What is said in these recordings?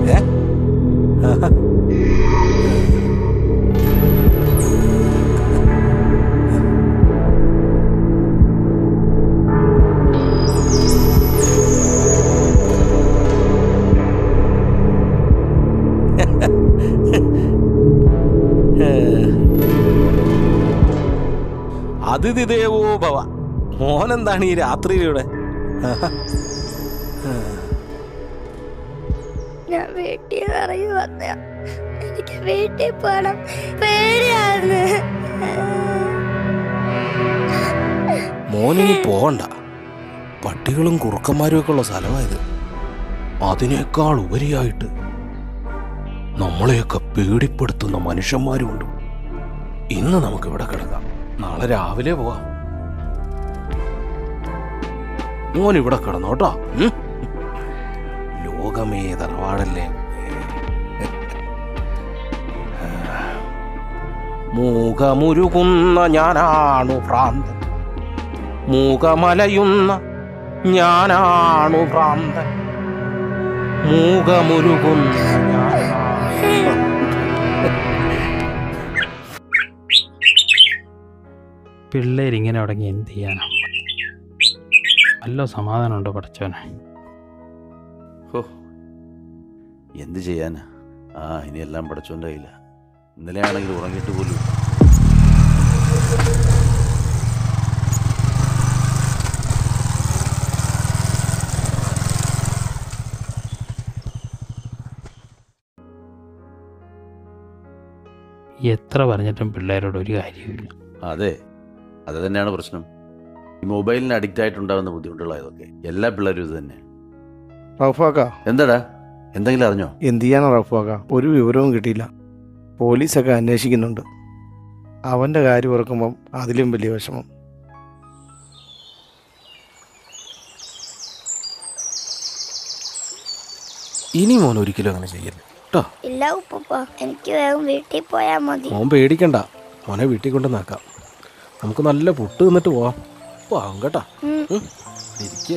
ഏ ആഹാ. അതിഥി ദേവോ ഭവ മോനെന്താണ് ഈ രാത്രിയിലൂടെ ആഹാ. ഞാൻ വീട്ടിൽ നിന്ന് ഇറങ്ങി വന്ന എനിക്ക് വീട്ടിൽ പോണം പേടിയാണ് മോനിനി പോകണ്ട പട്ടികളും കുറുക്കന്മാരും ഒക്കെ ഉള്ള സ്ഥലമായത് അതിനേക്കാൾ ഉപരിയായിട്ട് നമ്മളെയൊക്കെ പേടിപ്പെടുത്തുന്ന മനുഷ്യന്മാരുമുണ്ട് ഇന്ന് നമുക്ക് ഇവിടെ കിടക്കാം നാളെ രാവിലെ പോവാം മോൻ ഇവിടെ കിടന്നോട്ടോ ഉം? ലോകമേ തറവാടല്ലേ മൂകമുരുകുന്ന ഞാനാണു ഭ്രാന്തൻ മൂകമലയുന്ന ഞാനാണു ഭ്രാന്തൻ മൂകമുരുകുന്ന ഞാനാണു പിള്ളേരിങ്ങനെ തുടങ്ങി എന്ത് ചെയ്യാനാ നല്ല സമാധാനമുണ്ടോ പഠിച്ചോനെ ഹോ എന്ത് ചെയ്യാനാ ആ ഇനി എല്ലാം പടച്ചോൻ്റെ കയ്യില ഇന്നലെ ആണെങ്കിൽ ഉറങ്ങിയിട്ട് പോലും എത്ര പറഞ്ഞിട്ടും പിള്ളേരോട് ഒരു കാര്യമില്ല അതെ അത് തന്നെയാണ് പ്രശ്നം ഈ മൊബൈലിന് അഡിക്റ്റ് ആയിട്ടുണ്ടാകുന്ന ബുദ്ധിമുട്ടുള്ള ഇതൊക്കെ എല്ലാ പിള്ളേരും ഇത് തന്നെ റഫാക്ക എന്താടാ എന്തെങ്കിലും അറിഞ്ഞോ എന്ത് ചെയ്യാനാ റഫാക്ക ഒരു വിവരവും കിട്ടിയില്ല പോലീസൊക്കെ അന്വേഷിക്കുന്നുണ്ട് അവൻ്റെ കാര്യം ഓർക്കുമ്പം അതിലും വലിയ വിഷമം ഇനി മോൻ ഒരിക്കലും അങ്ങനെ ചെയ്യല്ലേ കേട്ടോ ഇല്ല ഉപ്പ എനിക്ക് വേഗം വീട്ടിൽ പോയാൽ മതി മോൻ പേടിക്കണ്ട മോനെ വീട്ടിൽ കൊണ്ടുവന്നാക്കാം നമുക്ക് നല്ല പുട്ട് തിന്നിട്ട് പോവാം പോവാം കേട്ടോ ഉം. ഇരിക്കേ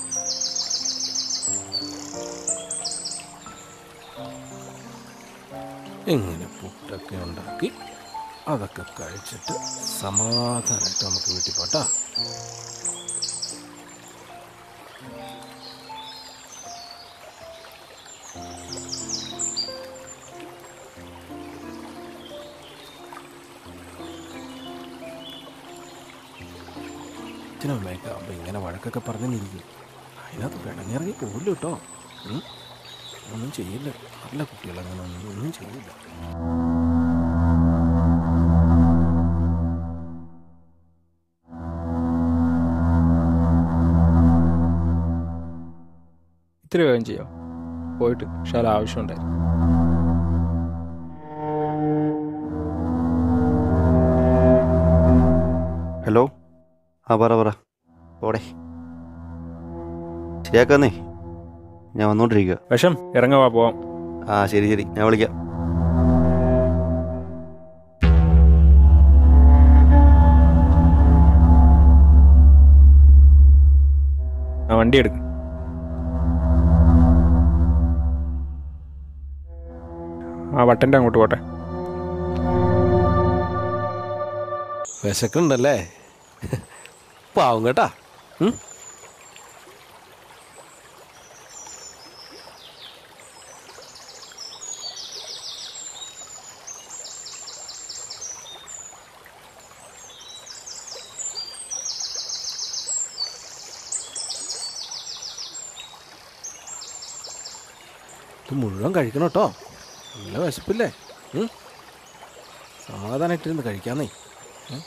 ഇങ്ങനെ പുട്ടൊക്കെ ഉണ്ടാക്കി അതൊക്കെ കഴിച്ചിട്ട് സമാധാനമായിട്ട് നമുക്ക് വീട്ടിൽ പോട്ടാ അച്ഛനമ്മയൊക്കെ അപ്പൊ ഇങ്ങനെ വഴക്കൊക്കെ പറഞ്ഞിരിക്കും അതിനകത്ത് പിണങ്ങിറങ്ങി പോകില്ല കേട്ടോ ഉം. ഒന്നും ചെയ്യില്ല നല്ല കുട്ടികളങ്ങനെ ഒന്നും ഒന്നും ചെയ്യില്ല ഇത്തിരി വേഗം ചെയ്യാം പോയിട്ട് ഷാല ആവശ്യമുണ്ടായിരുന്നു ഹലോ ആ പറ പറ പോടെ ശരിയാക്കാന്നേ ഞാൻ വന്നോണ്ടിരിക്കുക വിഷം ഇറങ്ങവാ പോവാം ആ ശരി ശരി ഞാൻ വിളിക്കാം ആ വണ്ടി എടുക്കും ആ വട്ടൻ്റെ അങ്ങോട്ട് പോട്ടെ വിശക്കുണ്ടല്ലേ പാവം കേട്ടാ ഉം? ഇത് മുഴുവൻ കഴിക്കണം കേട്ടോ നല്ല വിശപ്പില്ലേ ഉം? സമാധാനമായിട്ടിരുന്ന് കഴിക്കാന്നേ ഉം?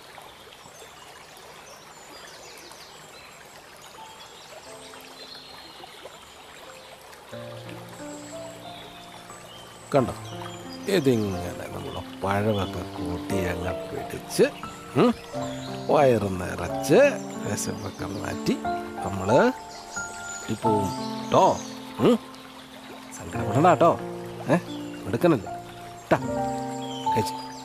കണ്ടോ ഇതിങ്ങനെ നമ്മൾ പഴമൊക്കെ കൂട്ടി അങ്ങ് പിടിച്ച് ഉം, വയറ് നിറച്ച് വിശപ്പൊക്കെ മാറ്റി നമ്മൾ ഇപ്പോൾ കേട്ടോ സങ്കടപ്പെടണ്ട കേട്ടോ ഏ എടുക്കണല്ലേ ട്ടാ കഴിച്ച്